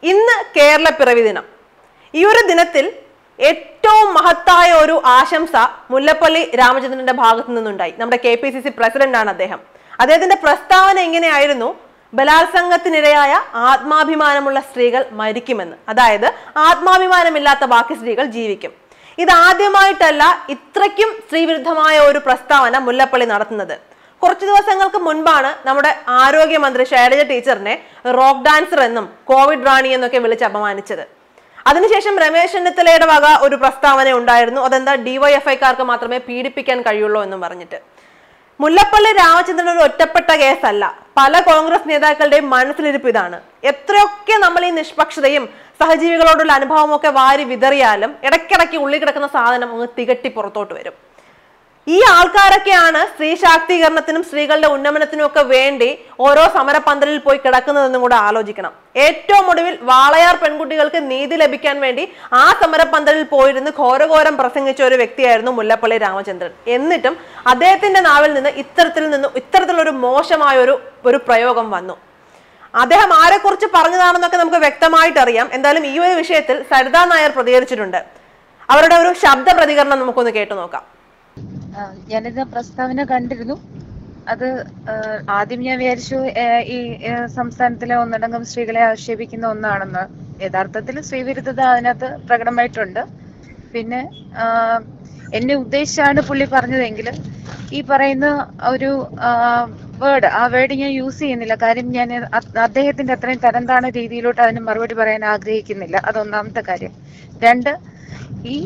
ഇന്ന് കേരള പിറവി ദിനം ഈ ഒരു ദിനത്തിൽ ഏറ്റവും മഹത്തായ ഒരു ആശംസ മുല്ലപ്പള്ളി രാമചന്ദ്രന്റെ ഭാഗത്തു നിന്നുണ്ടായി നമ്മുടെ K P C C president ആണ് അദ്ദേഹം അദ്ദേഹത്തിന്റെ പ്രസ്താവന ഇങ്ങനെയായിരുന്നു ബലാത്സംഗത്തിനിരയായ ആത്മാഭിമാനമുള്ള സ്ത്രീകൾ മരിക്കുമെന്ന് അതായത് ആത്മാഭിമാനമില്ലാത്ത ബാക്കി സ്ത്രീകൾ ജീവിക്കും ഇത് ആദ്യമായിട്ടല്ല ഇത്രയ്ക്കും സ്ത്രീവിരുദ്ധമായ ഒരു പ്രസ്താവന മുല്ലപ്പള്ളി നടത്തുന്നത് കുറച്ചു ദിവസങ്ങൾക്ക് മുൻപാണ് നമ്മുടെ ആരോഗ്യമന്ത്രി ശൈലജ ടീച്ചറിനെ റോക്ക് ഡാൻസർ എന്നും കോവിഡ് റാണി എന്നൊക്കെ വിളിച്ച് അപമാനിച്ചത് അതിനുശേഷം രമേശ് ചെന്നിത്തലയുടെ വക ഒരു പ്രസ്താവന ഉണ്ടായിരുന്നു അതെന്താ ഡിവൈഎഫ്ഐക്കാർക്ക് മാത്രമേ പീഡിപ്പിക്കാൻ കഴിയുള്ളൂ എന്നും പറഞ്ഞിട്ട് മുല്ലപ്പള്ളി രാമചന്ദ്രൻ ഒരു ഒറ്റപ്പെട്ട കേസല്ല പല കോൺഗ്രസ് നേതാക്കളുടെയും മനസ്സിലിരിപ്പ് ഇതാണ് എത്രയൊക്കെ നമ്മൾ ഈ നിഷ്പക്ഷതയും സഹജീവികളോടുള്ള അനുഭവമൊക്കെ വാരി വിതറിയാലും ഇടയ്ക്കിടയ്ക്ക് ഉള്ളിൽ കിടക്കുന്ന സാധനം അങ്ങ് തികട്ടി പുറത്തോട്ട് വരും ഈ ആൾക്കാരൊക്കെയാണ് സ്ത്രീ ശാക്തീകരണത്തിനും സ്ത്രീകളുടെ ഉന്നമനത്തിനും ഒക്കെ വേണ്ടി ഓരോ സമരപന്തലിൽ പോയി കിടക്കുന്നതെന്നും കൂടെ ആലോചിക്കണം ഏറ്റവും ഒടുവിൽ വാളയാർ പെൺകുട്ടികൾക്ക് നീതി ലഭിക്കാൻ വേണ്ടി ആ സമരപന്തലിൽ പോയിരുന്ന് ഘോരഘോരം പ്രസംഗിച്ച ഒരു വ്യക്തിയായിരുന്നു മുല്ലപ്പള്ളി രാമചന്ദ്രൻ എന്നിട്ടും അദ്ദേഹത്തിന്റെ നാവിൽ നിന്ന് ഇത്തരത്തിൽ നിന്ന് ഇത്തരത്തിലൊരു മോശമായ ഒരു ഒരു പ്രയോഗം വന്നു അദ്ദേഹം ആരെക്കുറിച്ച് പറഞ്ഞതാണെന്നൊക്കെ നമുക്ക് വ്യക്തമായിട്ട് അറിയാം എന്തായാലും ഈ ഒരു വിഷയത്തിൽ സരിതാ നായർ പ്രതികരിച്ചിട്ടുണ്ട് അവരുടെ ഒരു ശബ്ദ പ്രതികരണം നമുക്കൊന്ന് കേട്ടു നോക്കാം ആ, ഞാനിത് പ്രസ്താവന കണ്ടിരുന്നു അത് ആ, ആദ്യം ഞാൻ വിചാരിച്ചു ആ, ഈ ആ, സംസ്ഥാനത്തിലെ ഒന്നടങ്കം സ്ത്രീകളെ ആക്ഷേപിക്കുന്ന ഒന്നാണെന്ന് യഥാർത്ഥത്തിൽ സ്ത്രീവിരുദ്ധത അതിനകത്ത് പ്രകടമായിട്ടുണ്ട് പിന്നെ ആ, എന്നെ ഉദ്ദേശിച്ചാണ് പുള്ളി പറഞ്ഞതെങ്കിൽ ഈ പറയുന്ന ഒരു വേർഡ് ആ വേർഡ് ഞാൻ യൂസ് ചെയ്യുന്നില്ല കാര്യം ഞാൻ അ- അദ്ദേഹത്തിന്റെ അത്രയും തരംതാണ രീതിയിലോട്ട് അതിന് മറുപടി പറയാൻ ആഗ്രഹിക്കുന്നില്ല അതൊന്നാമത്തെ കാര്യം രണ്ട് ഈ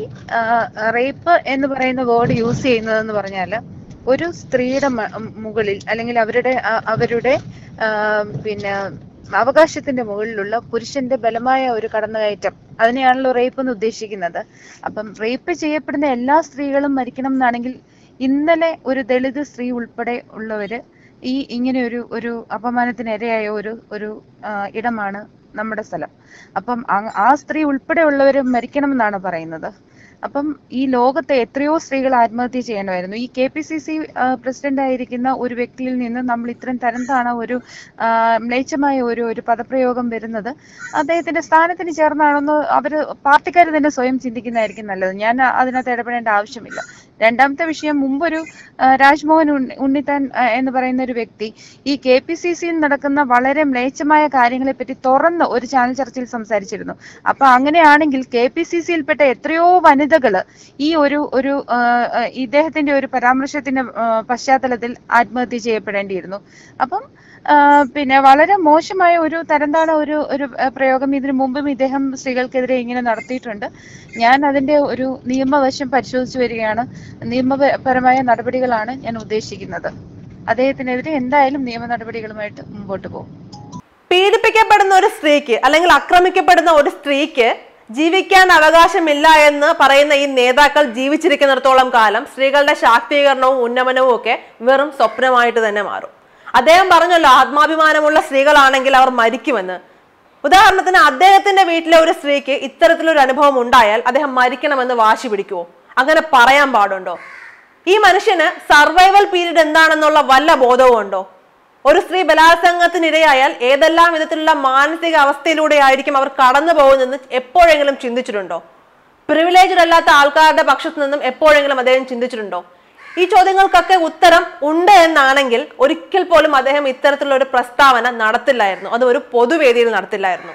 റേപ്പ് എന്ന് പറയുന്ന വേർഡ് യൂസ് ചെയ്യുന്നതെന്ന് പറഞ്ഞാൽ ഒരു സ്ത്രീയുടെ മ- മുകളിൽ അല്ലെങ്കിൽ അവരുടെ അ- അവരുടെ ആ, പിന്നെ അവകാശത്തിന്റെ മുകളിലുള്ള പുരുഷന്റെ ബലമായ ഒരു കടന്നുകയറ്റം അതിനെയാണല്ലോ റേപ്പ് എന്ന് ഉദ്ദേശിക്കുന്നത് അപ്പം റേപ്പ് ചെയ്യപ്പെടുന്ന എല്ലാ സ്ത്രീകളും മരിക്കണം എന്നാണെങ്കിൽ ഇന്നലെ ഒരു ദളിത് സ്ത്രീ ഉൾപ്പെടെ ഉള്ളവര് ഈ ഇങ്ങനെ ഒരു ഒരു അപമാനത്തിന് ഇരയായ ഒരു ഒരു ആ, ഇടമാണ് നമ്മുടെ സ്ഥലം അപ്പം ആ- ആ സ്ത്രീ ഉൾപ്പെടെ ഉള്ളവര് മരിക്കണം എന്നാണ് പറയുന്നത് അപ്പം ഈ ലോകത്തെ എത്രയോ സ്ത്രീകൾ ആത്മഹത്യ ചെയ്യേണ്ടമായിരുന്നു ഈ K P C C president ആയിരിക്കുന്ന ഒരു വ്യക്തിയിൽ നിന്ന് നമ്മൾ ഇത്രയും തരം താണ ഒരു ആ, മ്ലേച്ഛമായ ഒരു ഒരു പദപ്രയോഗം വരുന്നത് അദ്ദേഹത്തിന്റെ സ്ഥാനത്തിന് ചേർന്നാണെന്ന് അവര് പാർട്ടിക്കാർ തന്നെ സ്വയം ചിന്തിക്കുന്നതായിരിക്കും നല്ലത് ഞാൻ അതിനകത്ത് ഇടപെടേണ്ട ആവശ്യമില്ല രണ്ടാമത്തെ വിഷയം മുമ്പൊരു ആ, രാജ്മോഹൻ ഉണ്ണി- ഉണ്ണിത്താൻ ആ, എന്ന് പറയുന്ന ഒരു വ്യക്തി ഈ കെ പി സി സിയിൽ നടക്കുന്ന വളരെ മ്ലേച്ഛമായ കാര്യങ്ങളെ പറ്റി തുറന്ന് ഒരു ചാനൽ ചർച്ചയിൽ സംസാരിച്ചിരുന്നു അപ്പൊ അങ്ങനെയാണെങ്കിൽ കെ പി സി സിയിൽപ്പെട്ട എത്രയോ വനിതകള് ഈ ഒരു ഒരു ആ, ആ, ഇദ്ദേഹത്തിന്റെ ഒരു പരാമർശത്തിന്റെ ആ, പശ്ചാത്തലത്തിൽ ആത്മഹത്യ ചെയ്യപ്പെടേണ്ടിയിരുന്നു അപ്പം ആ, പിന്നെ വളരെ മോശമായ ഒരു തരംതാണ ഒരു ഒരു ആ, പ്രയോഗം ഇതിനു മുമ്പും ഇദ്ദേഹം സ്ത്രീകൾക്കെതിരെ ഇങ്ങനെ നടത്തിയിട്ടുണ്ട് ഞാൻ അതിന്റെ ഒരു നിയമവശം പരിശോധിച്ചു വരികയാണ് നിയമപരമായ നടപടികളാണ് ഞാൻ ഉദ്ദേശിക്കുന്നത് അദ്ദേഹത്തിനെതിരെ എന്തായാലും നിയമ നടപടികളുമായിട്ട് മുമ്പോട്ട് പോകും പീഡിപ്പിക്കപ്പെടുന്ന ഒരു സ്ത്രീക്ക് അല്ലെങ്കിൽ ആക്രമിക്കപ്പെടുന്ന ഒരു സ്ത്രീക്ക് ജീവിക്കാൻ അവകാശമില്ല എന്ന് പറയുന്ന ഈ നേതാക്കൾ ജീവിച്ചിരിക്കുന്നിടത്തോളം കാലം സ്ത്രീകളുടെ ശാക്തീകരണവും ഉന്നമനവും ഒക്കെ വെറും സ്വപ്നമായിട്ട് തന്നെ മാറും അദ്ദേഹം പറഞ്ഞല്ലോ ആത്മാഭിമാനമുള്ള സ്ത്രീകളാണെങ്കിൽ അവർ മരിക്കുമെന്ന് ഉദാഹരണത്തിന് അദ്ദേഹത്തിന്റെ വീട്ടിലെ ഒരു സ്ത്രീക്ക് ഇത്തരത്തിലൊരു അനുഭവം ഉണ്ടായാൽ അദ്ദേഹം മരിക്കണമെന്ന് വാശി പിടിക്കുവോ അങ്ങനെ പറയാൻ പാടുണ്ടോ ഈ മനുഷ്യന് സർവൈവൽ പീരീഡ് എന്താണെന്നുള്ള വല്ല ബോധവും ഉണ്ടോ ഒരു സ്ത്രീ ബലാത്സംഗത്തിനിരയായാൽ ഏതെല്ലാം വിധത്തിലുള്ള മാനസിക അവസ്ഥയിലൂടെ ആയിരിക്കും അവർ കടന്നു പോകുന്നതെന്ന് എപ്പോഴെങ്കിലും ചിന്തിച്ചിട്ടുണ്ടോ പ്രിവിലേജ്ഡ് അല്ലാത്ത ആൾക്കാരുടെ പക്ഷത്തു നിന്നും എപ്പോഴെങ്കിലും അദ്ദേഹം ചിന്തിച്ചിട്ടുണ്ടോ ഈ ചോദ്യങ്ങൾക്കൊക്കെ ഉത്തരം ഉണ്ട് എന്നാണെങ്കിൽ ഒരിക്കൽ പോലും അദ്ദേഹം ഇത്തരത്തിലുള്ള ഒരു പ്രസ്താവന നടത്തില്ലായിരുന്നു അത് ഒരു പൊതുവേദിയിൽ നടത്തില്ലായിരുന്നു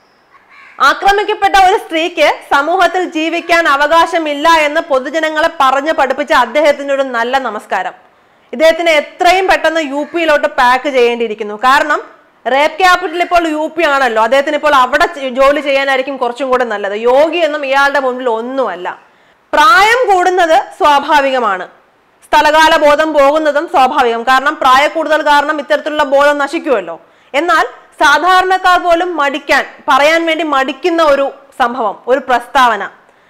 ആക്രമിക്കപ്പെട്ട ഒരു സ്ത്രീക്ക് സമൂഹത്തിൽ ജീവിക്കാൻ അവകാശമില്ല എന്ന് പൊതുജനങ്ങളെ പറഞ്ഞു പഠിപ്പിച്ച അദ്ദേഹത്തിന് ഒരു നല്ല നമസ്കാരം ഇദ്ദേഹത്തിന് എത്രയും പെട്ടെന്ന് യു പിയിലോട്ട് പാക്ക് ചെയ്യേണ്ടിയിരിക്കുന്നു കാരണം റേപ്പ് ക്യാപിറ്റൽ ഇപ്പോൾ യു പി ആണല്ലോ അദ്ദേഹത്തിന് ഇപ്പോൾ അവിടെ ചെ- ജോലി ചെയ്യാനായിരിക്കും കുറച്ചും കൂടെ നല്ലത് യോഗി എന്നും ഇയാളുടെ മുന്നിൽ ഒന്നുമല്ല പ്രായം കൂടുന്നത് സ്വാഭാവികമാണ് സ്ഥലകാല ബോധം പോകുന്നതും സ്വാഭാവികം കാരണം പ്രായ കൂടുതൽ കാരണം ഇത്തരത്തിലുള്ള ബോധം നശിക്കുമല്ലോ എന്നാൽ സാധാരണക്കാർ പോലും മടിക്കാൻ പറയാൻ വേണ്ടി മടിക്കുന്ന ഒരു സംഭവം ഒരു പ്രസ്താവന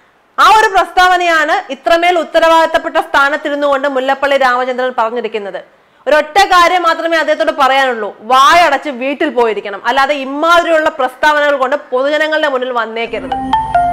ആ ഒരു പ്രസ്താവനയാണ് ഇത്രമേൽ ഉത്തരവാദിത്തപ്പെട്ട സ്ഥാനത്തിരുന്നു കൊണ്ട് മുല്ലപ്പള്ളി രാമചന്ദ്രൻ പറഞ്ഞിരിക്കുന്നത് ഒരൊറ്റ കാര്യം മാത്രമേ അദ്ദേഹത്തോട് പറയാനുള്ളൂ വായടച്ച് വീട്ടിൽ പോയിരിക്കണം അല്ലാതെ ഇമാതിരിയുള്ള പ്രസ്താവനകൾ കൊണ്ട് പൊതുജനങ്ങളുടെ മുന്നിൽ വന്നേക്കരുത്